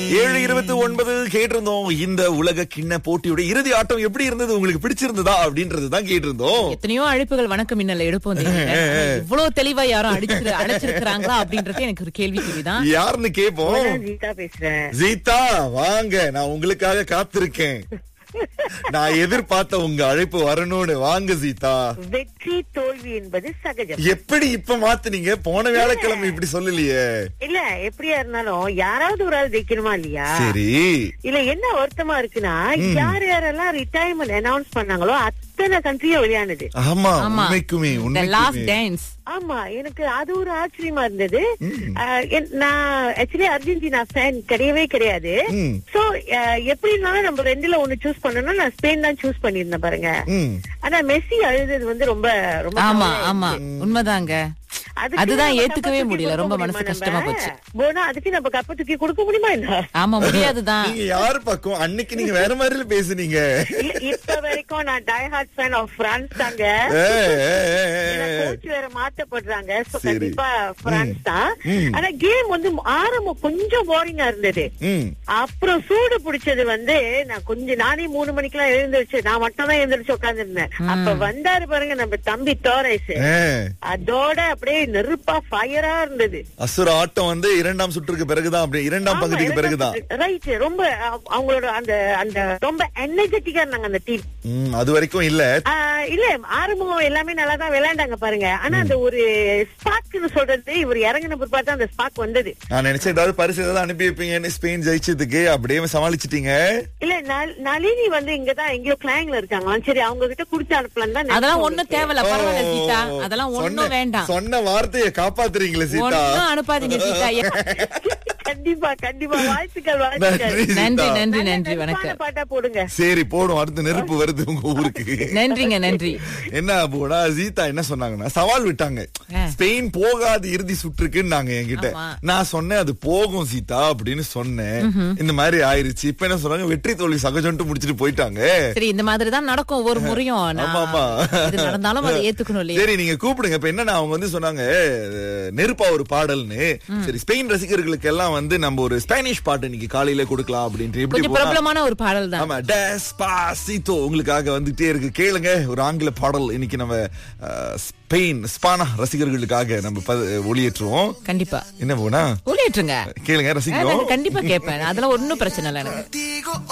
ஏழு இருபத்தி ஒன்பது கேட்டிருந்தோம் இந்த உலக கிண்ண போட்டியோட இறுதி ஆட்டம் எப்படி இருந்தது உங்களுக்கு பிடிச்சிருந்ததா அப்படின்றது தான் கேட்டிருந்தோம் எத்தனையோ அழைப்புகள் வணக்கம் மின்னல் எடுப்போம் தெரியுங்க. இவ்வளவு தெளிவா யாரும் அடிச்சு அழைச்சிருக்கிறாங்களா அப்படின்றது எனக்கு ஒரு கேள்விக்குறிதான் யாருன்னு கேப்போம் நான் கீதா பேசுறேன் சீதா வாங்க நான் உங்களுக்காக காத்திருக்கேன் நான் எதிர்பார்த்த உங்க அழைப்பு வரணும்னு வாங்க சீதா வெற்றி தோல்வி என்பது சகஜம் எப்படி இப்ப மாத்துனீங்க போன வியாழக்கிழமை இப்படி சொல்லலையே இல்ல எப்படியா இருந்தாலும் யாராவது ஒரு ஆள் ஜெயிக்கணுமா இல்லையா சரி இல்ல என்ன வருத்தமா இருக்குன்னா யார் யாரெல்லாம் ரிட்டையர்மெண்ட் அனௌன்ஸ் பண்ணாங்களோ அத்தனை கண்ட்ரியும் விளையாடுது ஆமா ஆமா. உண்மைக்குமே The last உண்மைக்குமே dance ஆமா எனக்கு அது ஒரு ஆச்சரியமா இருந்தது அஹ், என்- நான் ஆக்சுவலி அர்ஜென்டினா ஃபேன் கிடையவே கிடையாது ம். சோ எப்படி இருந்தாலும் நம்ம ரெண்டுல ஒண்ணு சூஸ் பண்ணணும்னா நான் ஸ்பெயின் தான் சூஸ் பண்ணிருந்தேன் பாருங்க ம். ஆனா மெஸ்ஸி அழுதது வந்து ரொம்ப ரொம்ப ஆமா கவலையா ஆமா உண்மைதாங்க அதுக்கு அதுதான் நம்ம ஏத்துக்கவே கப்பை தூக்கி முடியல கொடுக்க ரொம்ப முடியுமா மனசு நம்ம? கஷ்டமா போச்சு போனா அதுக்கு நம்ம கப்பை தூக்கி கொடுக்க முடியுமா என்ன ஆமா முடியாதுதான் நீங்க யாரு பக்கம் அன்னைக்கு நீங்க வேற மாதிரி பேசுனீங்க இல்ல, இப்ப வரைக்கும் நான் die hard fan of France தாங்க ஏ, ஏ, ஏ, ஏ, ஏ. கோச் வேற மாத்தப்படுறாங்க So, சரி. கண்டிப்பா பிரான்ஸ் தான் ம். ஆனா கேம் வந்து ஆரம்பம் கொஞ்சம் போரிங்கா இருந்தது ம். அப்புறம் சூடு பிடிச்சது வந்து நான் கொஞ்சம் நானே மூணு மணிக்கெல்லாம் எழுந்திருச்சு நான் மட்டும் தான் எழுந்திருச்சு உட்கார்ந்து இருந்தேன் அப்ப வந்தாரு பாருங்க நம்ம தம்பி தோரைஸ் ஏ. அதோட அப்படியே நெருப்பா ஃபயரா இருந்தது அசுர ஆட்டம் வந்து இரண்டாம் சுற்றுக்கு பிறகுதான் அப்படி இரண்டாம் பகுதிக்கு பிறகுதான் ரைட் ரொம்ப அ- அவங்களோட அந்த அந்த ரொம்ப எனர்ஜெட்டிக்கா இருந்தாங்க அந்த டீம் ம், அது வரைக்கும் இல்ல இல்ல ஆரம்பம் எல்லாமே நல்லா தான் விளையாண்டாங்க பாருங்க ஆனா அந்த ஒரு ஸ்பாக்னு சொல்றது இவர் இறங்கின பிற்பாடு தான் அந்த ஸ்பாக் வந்தது நான் நினைச்சேன் ஏதாவது பரிசு ஏதாவது அனுப்பி வைப்பீங்கன்னு ஸ்பெயின் ஜெயிச்சதுக்கு அப்படியே சமாளிச்சிட்டீங்க இல்ல நல்- நளினி வந்து இங்கதான் எங்கேயோ கிளாங்ல இருக்காங்க சரி அவங்க கிட்ட குடுத்து அனுப்பலாம் தான் அதெல்லாம் நினைச்சோம் ஒண்ணும் தேவையில்ல பரவாயில்ல சீதா அதெல்லாம் சொன்ன- ஒண்ணும் வேண்டாம் சொன்ன வார்த்தையை காப்பாத்துறீங்களே சீதா ஒண்ணும் அனுப்பாதீங்க சீதா கண்டிப்பா கண்டிப்பா வாழ்த்துக்கள் வாழ்த்துக்கள் நன்றி நன்றி சீதா. நன்றி நல்ல நன்றி நெருப்பான வணக்கம் பாட்டா போடுங்க சரி போடும் அடுத்து நெருப்பு வருது உங்க ஊருக்கு நன்றிங்க நன்றி என்ன போடா சீதா என்ன சொன்னாங்கன்னா சவால் விட்டாங்க ஆ. ஸ்பெயின் போகாது இறுதி சுற்றுக்குன்னு நாங்க என்கிட்ட ஆமா. நான் சொன்னேன் அது போகும் சீதா அப்படின்னு சொன்னேன் இந்த மாதிரி ஆயிருச்சு இப்ப என்ன சொல்றாங்க வெற்றி தோல்வி சகஜம்ட்டு முடிச்சிட்டு போயிட்டாங்க சரி இந்த மாதிரி தான் நடக்கும் ஒவ்வொரு முறையும் நான் ஆமா, ஆமா. இது நடந்தாலும் அதை ஏத்துக்கணும் இல்லையா சரி நீங்க கூப்பிடுங்க இப்ப என்னன்னா அவங்க வந்து சொன்னாங்க அஹ், நெருப்பா ஒரு பாடல்னு சரி ஸ்பெயின் ரசிகர்களுக்கு எல்லாம் வந்து நம்ம ஒரு ஸ்பானிஷ் பாட்டு இன்னைக்கு காலையில கொடுக்கலாம் அப்படின்ட்டு எப்படி கொஞ்சம் போனா- பிரபலமான ஒரு பாடல் தான் ஆமா டெஸ்பாசிட்டோ உங்களுக்காக வந்துட்டே இருக்கு கேளுங்க ஒரு ஆங்கில பாடல் இன்னைக்கு நம்ம அஹ், ஸ்பெயின் ஸ்பானா ரசிகர்களுக்காக நம்ம ப- ஒளியேற்றுவோம் கண்டிப்பா என்ன போனா ஒளியேற்றுங்க கேளுங்க ரசிக்கிறோம் கண்டிப்பா கேட்பேன் அதெல்லாம் ஒண்ணும் பிரச்சனை இல்லை எனக்கு